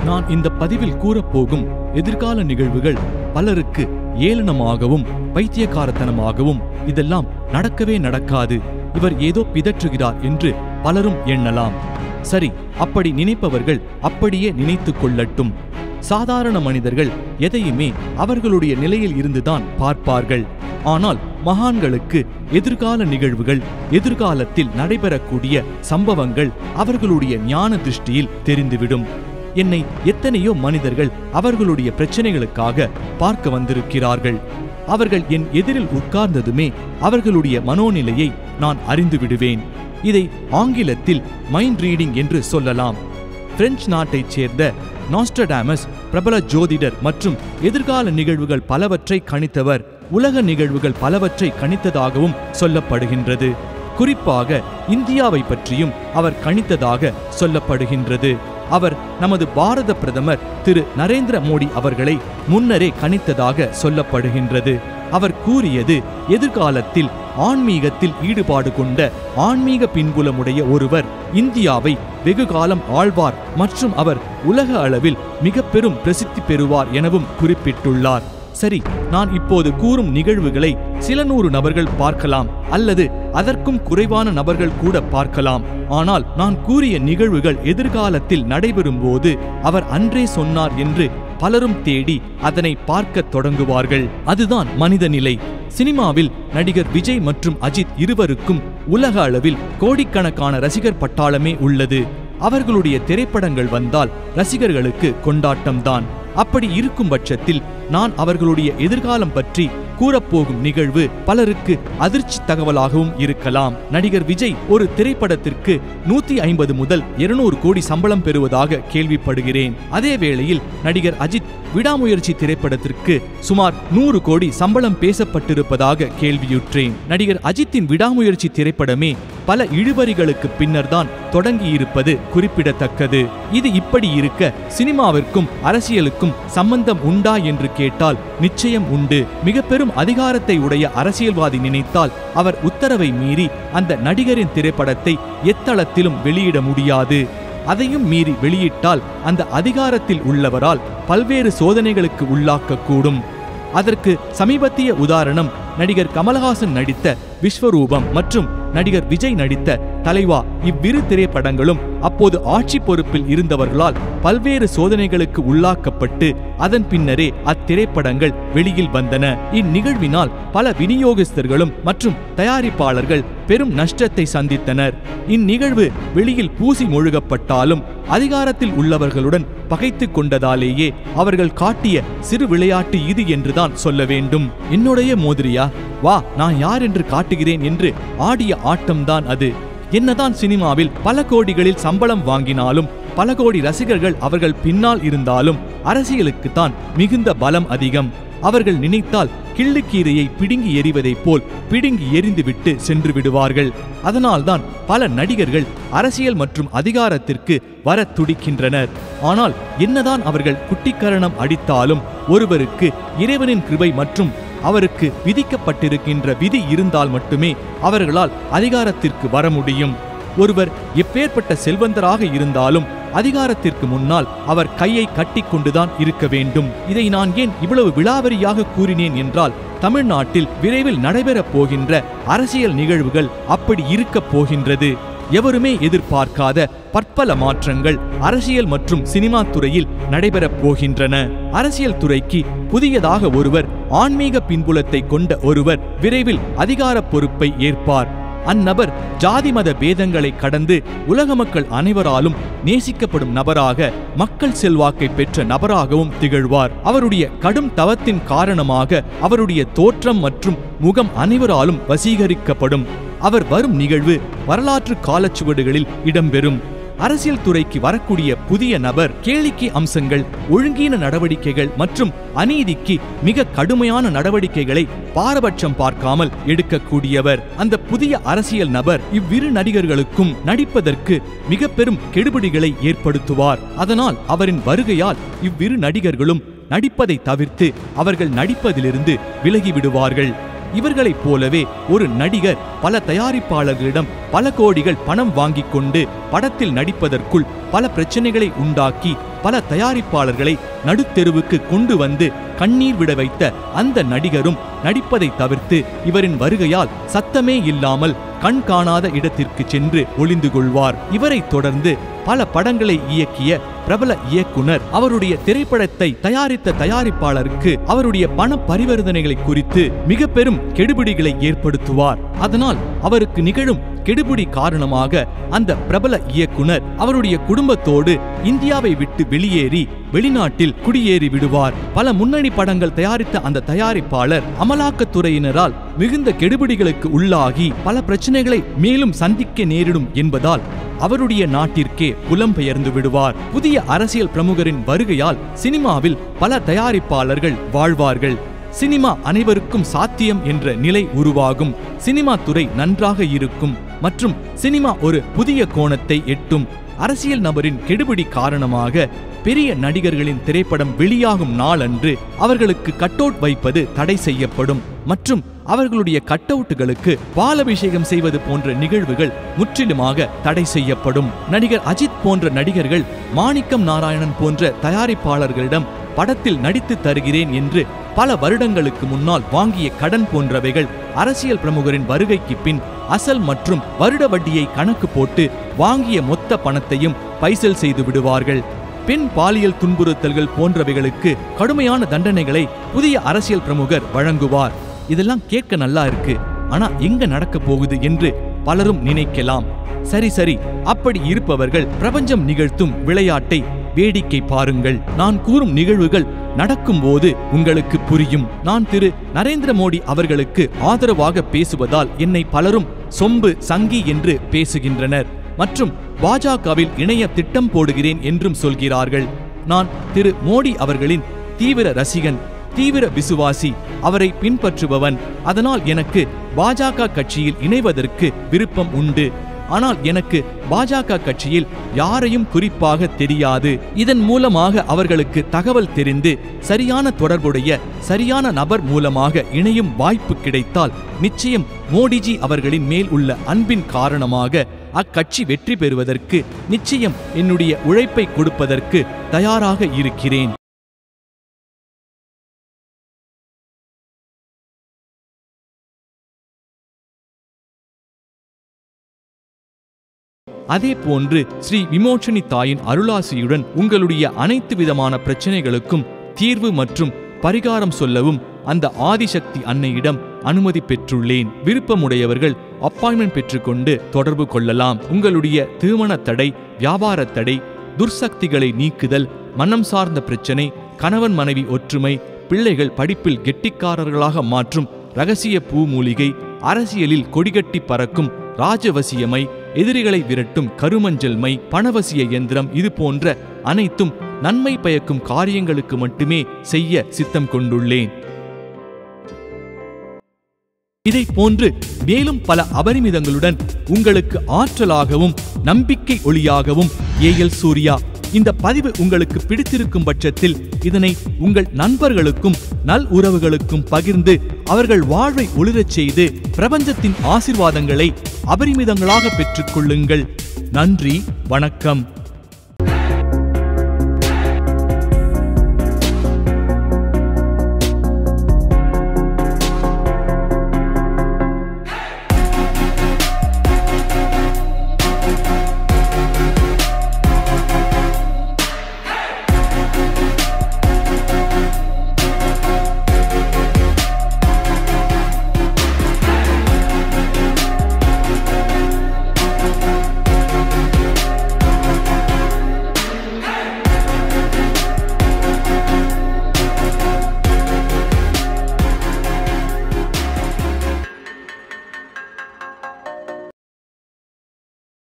நான் இந்த பதிவில் கூறப்போகும் எதிர்கால நிகழ்வுகள் பலருக்கு ஏளனமாகவும் பைத்தியக்காரத்தனமாகவும் இதெல்லாம் நடக்கவே நடக்காது இவர் ஏதோ பிதற்றுகிறார் என்று பலரும் எண்ணலாம் சரி அப்படி நினைப்பவர்கள் அப்படியே நினைத்துக் கொள்ளட்டும் சாதாரண மனிதர்கள் எதையுமே அவர்களுடைய நிலையில் இருந்துதான் பார்ப்பார்கள் ஆனால் மகான்களுக்கு எதிர்கால நிகழ்வுகள் எதிர்காலத்தில் நடைபெறக்கூடிய சம்பவங்கள் அவர்களுடைய ஞான திருஷ்டியில் தெரிந்துவிடும் என்னை எத்தனையோ மனிதர்கள் அவர்களுடைய பிரச்சனைகளுக்காக பார்க்க வந்திருக்கிறார்கள் அவர்கள் என் எதிரில் உட்கார்ந்ததுமே அவர்களுடைய மனோநிலையை நான் அறிந்து விடுவேன் இதை ஆங்கிலத்தில் மைண்ட் ரீடிங் என்று சொல்லலாம் பிரெஞ்சு நாட்டைச் சேர்ந்த நாஸ்டடாமஸ் பிரபல ஜோதிடர் மற்றும் எதிர்கால நிகழ்வுகள் பலவற்றை கணித்தவர் உலக நிகழ்வுகள் பலவற்றை கணித்ததாகவும் சொல்லப்படுகின்றது குறிப்பாக இந்தியாவை பற்றியும் அவர் கணித்ததாக சொல்லப்படுகின்றது அவர் நமது பாரத பிரதமர் திரு நரேந்திர மோடி அவர்களை முன்னரே கணித்ததாக சொல்லப்படுகின்றது அவர் கூறியது எதிர்காலத்தில் ஆன்மீகத்தில் ஈடுபாடு கொண்ட ஆன்மீக பின்புலமுடைய ஒருவர் இந்தியாவை வெகு காலம் ஆழ்வார் மற்றும் அவர் உலக அளவில் மிக பெரும் பிரசித்தி பெறுவார் எனவும் குறிப்பிட்டுள்ளார் சரி நான் இப்போது கூறும் நிகழ்வுகளை சில நூறு நபர்கள் பார்க்கலாம் அல்லது அதற்கும் குறைவான நபர்கள் கூட பார்க்கலாம் ஆனால் நான் கூறிய நிகழ்வுகள் எதிர்காலத்தில் நடைபெறும்போது அவர் அன்றே சொன்னார் என்று பலரும் தேடி அதனை பார்க்கத் தொடங்குவார்கள் அதுதான் மனித நிலை சினிமாவில் நடிகர் விஜய் மற்றும் அஜித் இருவருக்கும் உலக அளவில் கோடிக்கணக்கான ரசிகர் பட்டாளமே உள்ளது அவர்களுடைய திரைப்படங்கள் வந்தால் ரசிகர்களுக்கு கொண்டாட்டம்தான் அப்படி இருக்கும் பட்சத்தில் நான் அவர்களுடைய எதிர்காலம் பற்றி கூறப்போகும் நிகழ்வு பலருக்கு அதிர்ச்சி தகவலாகவும் இருக்கலாம் நடிகர் விஜய் ஒரு திரைப்படத்திற்கு நூத்தி ஐம்பது முதல் இருநூறு கோடி சம்பளம் பெறுவதாக கேள்விப்படுகிறேன் அதே வேளையில் நடிகர் அஜித் விடாமுயற்சி திரைப்படத்திற்கு சுமார் நூறு கோடி சம்பளம் பேசப்பட்டிருப்பதாக கேள்வியுற்றேன் நடிகர் அஜித்தின் விடாமுயற்சி திரைப்படமே பல இழுபறிகளுக்கு பின்னர்தான் தொடங்கியிருப்பது குறிப்பிடத்தக்கது இது இப்படி இருக்க சினிமாவிற்கும் அரசியலுக்கும் சம்பந்தம் உண்டா என்று கேட்டால் நிச்சயம் உண்டு மிக பெரும் அதிகாரத்தை உடைய அரசியல்வாதி நினைத்தால் அவர் உத்தரவை மீறி அந்த நடிகரின் திரைப்படத்தை எத்தளத்திலும் வெளியிட முடியாது அதையும் மீறி வெளியிட்டால் அந்த அதிகாரத்தில் உள்ளவரால் பல்வேறு சோதனைகளுக்கு உள்ளாக்கக்கூடும் அதற்கு சமீபத்திய உதாரணம் நடிகர் கமலஹாசன் நடித்த விஸ்வரூபம் மற்றும் நடிகர் விஜய் நடித்த தலைவா இவ்விரு திரைப்படங்களும் அப்போது ஆட்சி பொறுப்பில் இருந்தவர்களால் பல்வேறு சோதனைகளுக்கு உள்ளாக்கப்பட்டு அதன் பின்னரே அத்திரைப்படங்கள் வெளியில் வந்தன இந்நிகழ்வினால் பல விநியோகஸ்தர்களும் மற்றும் தயாரிப்பாளர்கள் பெரும் நஷ்டத்தை சந்தித்தனர் இந்நிகழ்வு வெளியில் பூசி மொழுகப்பட்டாலும் அதிகாரத்தில் உள்ளவர்களுடன் பகைத்துக் கொண்டதாலேயே அவர்கள் காட்டிய சிறு விளையாட்டு இது என்றுதான் சொல்ல வேண்டும் என்னுடைய மோதிரியா வா நான் யார் என்று காட்டுகிறேன் என்று ஆடிய ஆட்டம்தான் அது என்னதான் சினிமாவில் பல கோடிகளில் சம்பளம் வாங்கினாலும் பல கோடி ரசிகர்கள் அவர்கள் பின்னால் இருந்தாலும் அரசியலுக்குத்தான் மிகுந்த பலம் அதிகம் அவர்கள் நினைத்தால் கிள்ளுக்கீரையை பிடுங்கி எறிவதைப் போல் பிடுங்கி எறிந்துவிட்டு சென்று விடுவார்கள் அதனால்தான் பல நடிகர்கள் அரசியல் மற்றும் அதிகாரத்திற்கு வர துடிக்கின்றனர் ஆனால் என்னதான் அவர்கள் குட்டிக்கரணம் அடித்தாலும் ஒருவருக்கு இறைவனின் கிருபை மற்றும் அவருக்கு விதிக்கப்பட்டிருக்கின்ற விதி இருந்தால் மட்டுமே அவர்களால் அதிகாரத்திற்கு வர முடியும் ஒருவர் எப்பேற்பட்ட செல்வந்தராக இருந்தாலும் அதிகாரத்திற்கு முன்னால் அவர் கையை கட்டிக்கொண்டுதான் இருக்க வேண்டும் இதை நான் ஏன் இவ்வளவு விளாவரியாக கூறினேன் என்றால் தமிழ்நாட்டில் விரைவில் நடைபெறப் போகின்ற அரசியல் நிகழ்வுகள் அப்படி இருக்கப் போகின்றது எவருமே எதிர்பார்க்காத பற்பல மாற்றங்கள் அரசியல் மற்றும் சினிமா துறையில் நடைபெறப் போகின்றன அரசியல் துறைக்கு புதியதாக ஒருவர் ஆன்மீக பின்புலத்தை கொண்ட ஒருவர் விரைவில் அதிகார பொறுப்பை ஏற்பார் அந்நபர் ஜாதி மத பேதங்களை கடந்து உலக மக்கள் அனைவராலும் நேசிக்கப்படும் நபராக மக்கள் செல்வாக்கை பெற்ற நபராகவும் திகழ்வார் அவருடைய கடும் தவத்தின் காரணமாக அவருடைய தோற்றம் மற்றும் முகம் அனைவராலும் வசீகரிக்கப்படும் அவர் வரும் நிகழ்வு வரலாற்று காலச்சுவடுகளில் இடம்பெறும் அரசியல் துறைக்கு வரக்கூடிய புதிய நபர் கேளிக்கை அம்சங்கள் ஒழுங்கீன நடவடிக்கைகள் மற்றும் அநீதிக்கு மிக கடுமையான நடவடிக்கைகளை பாரபட்சம் பார்க்காமல் எடுக்கக்கூடியவர் அந்த புதிய அரசியல் நபர் இவ்விரு நடிகர்களுக்கும் நடிப்பதற்கு மிக பெரும் கெடுபிடிகளை ஏற்படுத்துவார் அதனால் அவரின் வருகையால் இவ்விரு நடிகர்களும் நடிப்பதை தவிர்த்து அவர்கள் நடிப்பதிலிருந்து விலகி விடுவார்கள் இவர்களைப் போலவே ஒரு நடிகர் பல தயாரிப்பாளர்களிடம் பல கோடிகள் பணம் வாங்கிக் கொண்டு படத்தில் நடிப்பதற்குள் பல பிரச்சனைகளை உண்டாக்கி பல தயாரிப்பாளர்களை நடுத்தெருவுக்கு கொண்டு வந்து கண்ணீர் விட வைத்த அந்த நடிகரும் நடிப்பதை தவிர்த்து இவரின் வருகையால் சத்தமே இல்லாமல் கண் காணாத இடத்திற்கு சென்று ஒளிந்து கொள்வார் இவரைத் தொடர்ந்து பல படங்களை இயக்கிய பிரபல இயக்குனர் அவருடைய திரைப்படத்தை தயாரித்த தயாரிப்பாளருக்கு அவருடைய பண பரிவர்த்தனைகளை குறித்து மிக பெரும் கெடுபிடிகளை ஏற்படுத்துவார் அதனால் அவருக்கு நிகழும் கெடுபிடி காரணமாக அந்த பிரபல இயக்குனர் அவருடைய குடும்பத்தோடு இந்தியாவை விட்டு வெளியேறி வெளிநாட்டில் குடியேறி விடுவார் பல முன்னணி படங்கள் தயாரித்த அந்த தயாரிப்பாளர் அமலாக்கத்துறையினரால் மிகுந்த கெடுபிடிகளுக்கு உள்ளாகி பல பிரச்சனைகளை மேலும் சந்திக்க நேரிடும் என்பதால் அவருடைய நாட்டிற்கே புலம்பெயர்ந்து விடுவார் புதிய அரசியல் பிரமுகரின் வருகையால் சினிமாவில் பல தயாரிப்பாளர்கள் வாழ்வார்கள் சினிமா அனைவருக்கும் சாத்தியம் என்ற நிலை உருவாகும் சினிமா துறை நன்றாக இருக்கும் மற்றும் சினிமா ஒரு புதிய கோணத்தை எட்டும் அரசியல் நபரின் கெடுபிடி காரணமாக பெரிய நடிகர்களின் திரைப்படம் வெளியாகும் நாளன்று அவர்களுக்கு கட்டவுட் வைப்பது தடை செய்யப்படும் மற்றும் அவர்களுடைய கட்டவுட்டுகளுக்கு பாலபிஷேகம் செய்வது போன்ற நிகழ்வுகள் முற்றிலுமாக தடை செய்யப்படும் நடிகர் அஜித் போன்ற நடிகர்கள் மாணிக்கம் நாராயணன் போன்ற தயாரிப்பாளர்களிடம் படத்தில் நடித்து தருகிறேன் என்று பல வருடங்களுக்கு முன்னால் வாங்கிய கடன் போன்றவைகள் அரசியல் பிரமுகரின் வருகைக்கு பின் அசல் மற்றும் வருட வட்டியை கணக்கு போட்டு வாங்கிய மொத்த பணத்தையும் பைசல் செய்து விடுவார்கள் பெண் பாலியல் துன்புறுத்தல்கள் போன்றவைகளுக்கு கடுமையான தண்டனைகளை புதிய அரசியல் பிரமுகர் வழங்குவார் இதெல்லாம் கேட்க நல்லா இருக்கு ஆனா எங்க நடக்க போகுது என்று பலரும் நினைக்கலாம் சரி சரி அப்படி இருப்பவர்கள் பிரபஞ்சம் நிகழ்த்தும் விளையாட்டை வேடிக்கை பாருங்கள் நான் கூறும் நிகழ்வுகள் நடக்கும்போது உங்களுக்கு புரியும் நான் திரு நரேந்திர மோடி அவர்களுக்கு ஆதரவாக பேசுவதால் என்னை பலரும் சொம்பு சங்கி என்று பேசுகின்றனர் மற்றும் பாஜகவில் இணைய திட்டம் போடுகிறேன் என்றும் சொல்கிறார்கள் நான் திரு மோடி அவர்களின் தீவிர ரசிகன் தீவிர விசுவாசி அவரை பின்பற்றுபவன் அதனால் எனக்கு பாஜக கட்சியில் இணைவதற்கு விருப்பம் உண்டு ஆனால் எனக்கு பாஜக கட்சியில் யாரையும் குறிப்பாக தெரியாது இதன் மூலமாக அவர்களுக்கு தகவல் தெரிந்து சரியான தொடர்புடைய சரியான நபர் மூலமாக இணையும் வாய்ப்பு கிடைத்தால் நிச்சயம் மோடிஜி அவர்களின் மேல் உள்ள அன்பின் காரணமாக அக்கட்சி வெற்றி பெறுவதற்கு நிச்சயம் என்னுடைய உழைப்பை கொடுப்பதற்கு தயாராக இருக்கிறேன் அதே போன்று ஸ்ரீ விமோச்சனி தாயின் அருளாசியுடன் உங்களுடைய அனைத்து விதமான பிரச்சனைகளுக்கும் தீர்வு மற்றும் பரிகாரம் சொல்லவும் அந்த ஆதிசக்தி அன்னையிடம் அனுமதி பெற்றுள்ளேன் விருப்பமுடையவர்கள் அப்பாயின்மெண்ட் பெற்றுக்கொண்டு தொடர்பு கொள்ளலாம் உங்களுடைய திருமண தடை வியாபார தடை துர்சக்திகளை நீக்குதல் மனம் சார்ந்த பிரச்சனை கணவன் மனைவி ஒற்றுமை பிள்ளைகள் படிப்பில் கெட்டிக்காரர்களாக மாற்றும் ரகசிய பூ மூலிகை அரசியலில் கொடிகட்டி பறக்கும் ராஜவசியமை எதிரிகளை விரட்டும் கருமஞ்சள்மை பணவசிய எந்திரம் இது போன்ற அனைத்தும் நன்மை பயக்கும் காரியங்களுக்கு மட்டுமே செய்ய சித்தம் கொண்டுள்ளேன் இதை போன்று மேலும் பல அபரிமிதங்களுடன் உங்களுக்கு ஆற்றலாகவும் நம்பிக்கை ஒளியாகவும் ஏஎல் சூர்யா இந்த பதிவு உங்களுக்கு பிடித்திருக்கும் பட்சத்தில் இதனை உங்கள் நண்பர்களுக்கும் நல் உறவுகளுக்கும் பகிர்ந்து அவர்கள் வாழ்வை ஒளிரச் செய்து பிரபஞ்சத்தின் ஆசிர்வாதங்களை அபரிமிதங்களாக பெற்றுக்கொள்ளுங்கள் நன்றி வணக்கம்